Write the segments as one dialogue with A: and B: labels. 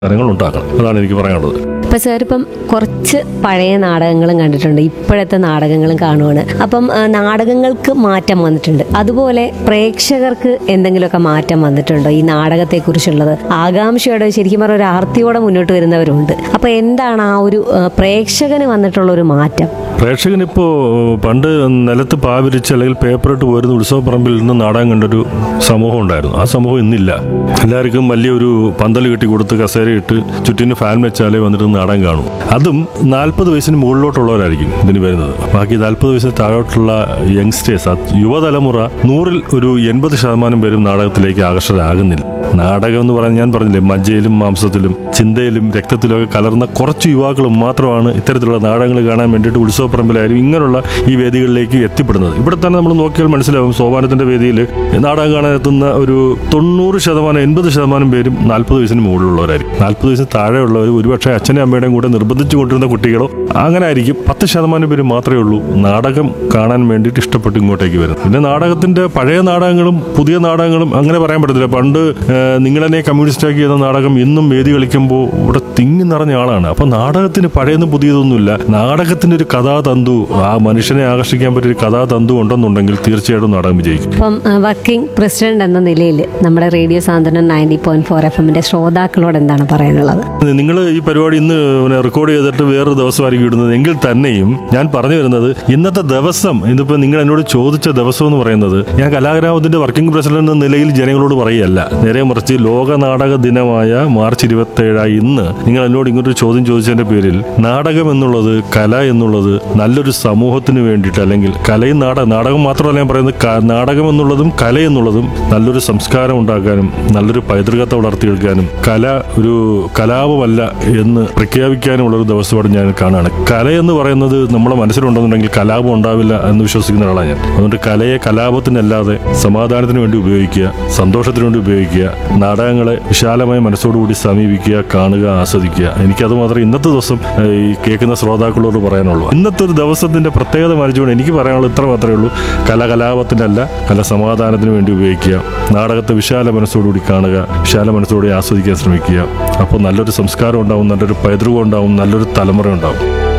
A: കാര്യങ്ങൾ ഉണ്ടാക്കണം അതാണ് എനിക്ക് പറയാനുള്ളത്
B: ഇപ്പൊ സാർ ഇപ്പം കുറച്ച് പഴയ നാടകങ്ങളും കണ്ടിട്ടുണ്ട് ഇപ്പോഴത്തെ നാടകങ്ങളും കാണുവാണ് അപ്പം ആ, നാടകങ്ങൾക്ക് മാറ്റം വന്നിട്ടുണ്ട് അതുപോലെ പ്രേക്ഷകർക്ക് എന്തെങ്കിലുമൊക്കെ മാറ്റം വന്നിട്ടുണ്ടോ ഈ നാടകത്തെ കുറിച്ചുള്ളത് ആകാംക്ഷയോടെ ശരിക്കും പറഞ്ഞ ഒരു ആർത്തിയോടെ മുന്നോട്ട് വരുന്നവരുണ്ട് അപ്പൊ എന്താണ് ആ ഒരു ആ, പ്രേക്ഷകന് വന്നിട്ടുള്ള ഒരു മാറ്റം
A: പ്രേക്ഷകനിപ്പോൾ പണ്ട് നിലത്ത് പാവിരിച്ച് അല്ലെങ്കിൽ പേപ്പറിട്ട് പോരുന്ന ഉത്സവപ്പറമ്പിൽ നിന്ന് നാടകം കണ്ടൊരു സമൂഹം ഉണ്ടായിരുന്നു ആ സമൂഹം ഇന്നില്ല എല്ലാവർക്കും വലിയൊരു പന്തൽ കെട്ടി കൊടുത്ത് കസേരയിട്ട് ചുറ്റിന് ഫാൻ വെച്ചാലേ വന്നിട്ട് നാടകം കാണും അതും നാൽപ്പത് വയസ്സിന് മുകളിലോട്ടുള്ളവരായിരിക്കും ഇതിന് വരുന്നത് ബാക്കി നാൽപ്പത് വയസ്സിന് താഴോട്ടുള്ള യങ്സ്റ്റേഴ്സ് ആ യുവതലമുറ നൂറിൽ ഒരു എൺപത് ശതമാനം പേരും നാടകത്തിലേക്ക് ആകർഷകരാകുന്നില്ല നാടകം എന്ന് പറഞ്ഞാൽ ഞാൻ പറഞ്ഞില്ലേ മജ്ജയിലും മാംസത്തിലും ചിന്തയിലും രക്തത്തിലും ഒക്കെ കലർന്ന കുറച്ച് യുവാക്കളും മാത്രമാണ് ഇത്തരത്തിലുള്ള നാടകങ്ങൾ കാണാൻ വേണ്ടിയിട്ട് ഉത്സവപ്പറമ്പിലായാലും ഇങ്ങനെയുള്ള ഈ വേദികളിലേക്ക് എത്തിപ്പെടുന്നത് ഇവിടെ തന്നെ നമ്മൾ നോക്കിയാൽ മനസ്സിലാവും സോപാനത്തിന്റെ വേദിയിൽ നാടകം കാണാൻ എത്തുന്ന ഒരു തൊണ്ണൂറ് ശതമാനം എൺപത് ശതമാനം പേരും നാൽപ്പത് വയസ്സിന് മുകളിലുള്ളവരായിരിക്കും നാൽപ്പത് വയസ്സിന് താഴെയുള്ളവർ ഒരുപക്ഷെ അച്ഛനെയും അമ്മയുടെയും കൂടെ നിർബന്ധിച്ചു കൊണ്ടിരുന്ന കുട്ടികളോ അങ്ങനെ ആയിരിക്കും പത്ത് ശതമാനം പേര് മാത്രമേ ഉള്ളൂ നാടകം കാണാൻ വേണ്ടിയിട്ട് ഇഷ്ടപ്പെട്ട് ഇങ്ങോട്ടേക്ക് വരുന്നത് പിന്നെ നാടകത്തിന്റെ പഴയ നാടകങ്ങളും പുതിയ നാടകങ്ങളും അങ്ങനെ പറയാൻ പറ്റത്തില്ല പണ്ട് ഏഹ്, നിങ്ങളെന്നെ കമ്മ്യൂണിസ്റ്റ് ആക്കി എന്ന നാടകം ഇന്നും വേദി കളിക്കുമ്പോൾ ഇവിടെ തിങ്ങി നിറഞ്ഞ ആളാണ് അപ്പൊ നാടകത്തിന് പഴയതും പുതിയതൊന്നുമില്ല നാടകത്തിന്റെ ഒരു കഥാതന്തു ആ മനുഷ്യനെ ആകർഷിക്കാൻ പറ്റിയ ഒരു കഥാതന്തു ഉണ്ടെന്നുണ്ടെങ്കിൽ തീർച്ചയായിട്ടും നാടകം വിജയിക്കും
B: ഇപ്പം വർക്കിംഗ് പ്രസിഡന്റ് എന്ന നിലയിൽ നമ്മുടെ radio Santhwanam ninety point four F എമ്മിന്റെ ശ്രോതാക്കളോട് എന്താണ് പറയാനുള്ളത്
A: നിങ്ങൾ ഈ പരിപാടി ഇന്ന് പിന്നെ റെക്കോർഡ് ചെയ്തിട്ട് വേറൊരു ദിവസമായിരിക്കും ഇടുന്നത് എങ്കിൽ തന്നെയും ഞാൻ പറഞ്ഞു വരുന്നത് ഇന്നത്തെ ദിവസം ഇതിപ്പോ നിങ്ങൾ എന്നോട് ചോദിച്ച ദിവസം എന്ന് പറയുന്നത് ഞാൻ കലാഗ്രാമത്തിന്റെ വർക്കിംഗ് പ്രസിഡന്റ് എന്ന നിലയിൽ ജനങ്ങളോട് പറയുകയല്ല നേരെ മറിച്ച് ലോക നാടക ദിനമായ മാർച്ച് ഇരുപത്തേഴായി ഇന്ന് നിങ്ങൾ എന്നോട് ഇങ്ങോട്ടൊരു ചോദ്യം ചോദിച്ചതിന്റെ പേരിൽ നാടകം എന്നുള്ളത് കല എന്നുള്ളത് നല്ലൊരു സമൂഹത്തിന് വേണ്ടിയിട്ട് അല്ലെങ്കിൽ കലയും നാടകം നാടകം മാത്രമല്ല ഞാൻ പറയുന്നത് ക- നാടകം എന്നുള്ളതും കല എന്നുള്ളതും നല്ലൊരു സംസ്കാരം ഉണ്ടാക്കാനും നല്ലൊരു പൈതൃകത്തെ വളർത്തിയെടുക്കാനും കല ഒരു കലാപമല്ല എന്ന് പ്രഖ്യാപിക്കാനുമുള്ള ഒരു ദിവസമാണ് ഞാൻ കാണുകയാണ് കല എന്ന് പറയുന്നത് നമ്മുടെ മനസ്സിലുണ്ടെന്നുണ്ടെങ്കിൽ കലാപം ഉണ്ടാവില്ല എന്ന് വിശ്വസിക്കുന്ന ഒരാളാണ് ഞാൻ അതുകൊണ്ട് കലയെ കലാപത്തിനല്ലാതെ സമാധാനത്തിന് വേണ്ടി ഉപയോഗിക്കുക സന്തോഷത്തിന് വേണ്ടി ഉപയോഗിക്കുക നാടകങ്ങളെ വിശാലമായ മനസ്സോടുകൂടി സമീപിക്കുക കാണുക ആസ്വദിക്കുക എനിക്കത് മാത്രമേ ഇന്നത്തെ ദിവസം ഏഹ്, ഈ കേൾക്കുന്ന ശ്രോതാക്കളോട് പറയാനുള്ളൂ ഇന്നത്തെ ഒരു ദിവസത്തിന്റെ പ്രത്യേകത മരിച്ചുകൊണ്ട് എനിക്ക് പറയാനുള്ളത് ഇത്ര മാത്രമേ ഉള്ളൂ കല കലാപത്തിനല്ല കല സമാധാനത്തിന് വേണ്ടി ഉപയോഗിക്കുക നാടകത്തെ വിശാല മനസ്സോടുകൂടി കാണുക വിശാല മനസ്സോടുകൂടി ആസ്വദിക്കാൻ ശ്രമിക്കുക അപ്പോൾ നല്ലൊരു സംസ്കാരം ഉണ്ടാവും നല്ലൊരു പൈതൃകം ഉണ്ടാവും നല്ലൊരു തലമുറ ഉണ്ടാവും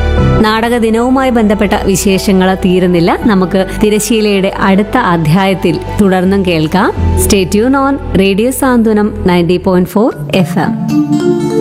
B: നാടക ദിനവുമായി ബന്ധപ്പെട്ട വിശേഷങ്ങൾ തീരുന്നില്ല നമുക്ക് തിരശീലയുടെ അടുത്ത അധ്യായത്തിൽ തുടർന്നും കേൾക്കാം stay tune on radio Santhwanam ninety point four F M